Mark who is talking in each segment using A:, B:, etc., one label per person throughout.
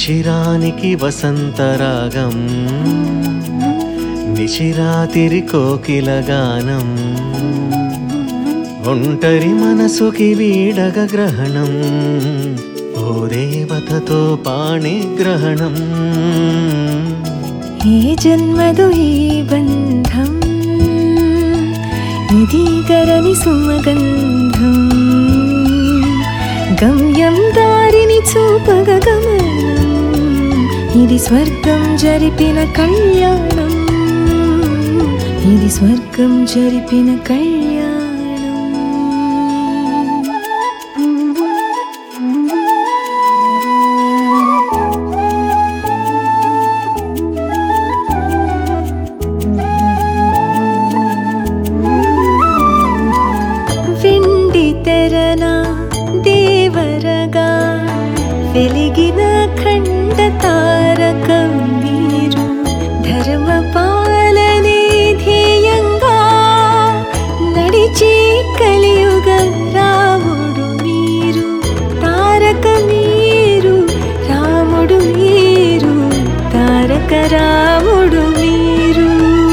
A: శిశిరానికి వసంతరాగం నిశిరాతిరి కోకిల గానం ఒంటరి మనసుకి వీడగ గ్రహణం ఓ దేవతతో పాణి గ్రహణం
B: ఏ జన్మదు ఈ బంధం ఇది గరని సుమగంధం గమ్యం దారిని చూపగ గమనం ఇది స్వర్గం జరిపిన కళ్యాణం ఇది స్వర్గం జరిపిన కళ్యాణం వెండి తెరన దేవరగా వెలిగిన ఖండ తారకం మీరు ధర్మ పాలనే ధ్యేయంగా నడిచి కలియుగ రాముడు మీరు తారక మీరు రాముడు మీరు తారక రాముడు మీరు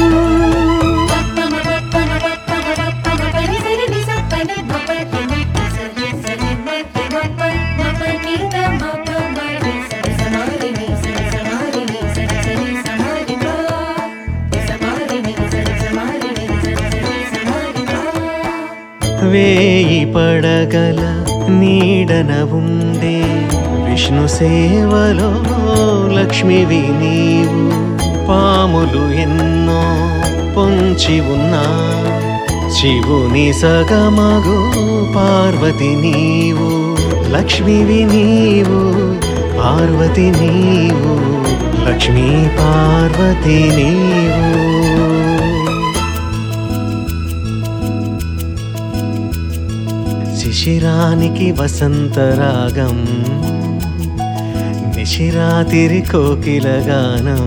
A: వేయి పడగల నీడన ఉండే విష్ణు సేవలో లక్ష్మివి నీవు పాములు ఎన్నో పొంచి ఉన్నా శివుని సగమగు పార్వతి నీవు లక్ష్మివి నీవు పార్వతి నీవు లక్ష్మీ పార్వతి నీవు శిశిరానికి వసంతరాగం నిశిరాతిరి కోకిల గానం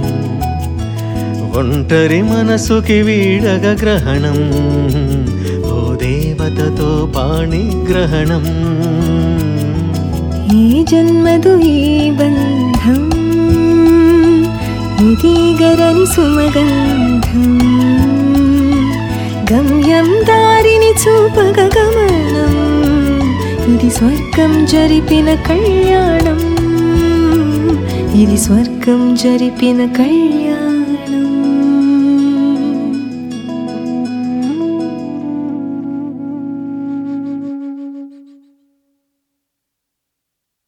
A: ఒంటరి మనసుకి వీడగ గ్రహణం ఓ దేవతతో పాణి గ్రహణం
B: ఈ జన్మదు ఈ బంధం ఇది గరని సుమగంధం గమ్యం దారిని చూపగ గమనం ఇది స్వర్గం జరిపిన కళ్యాణం ఇది స్వర్గం జరిపిన కళ్యాణం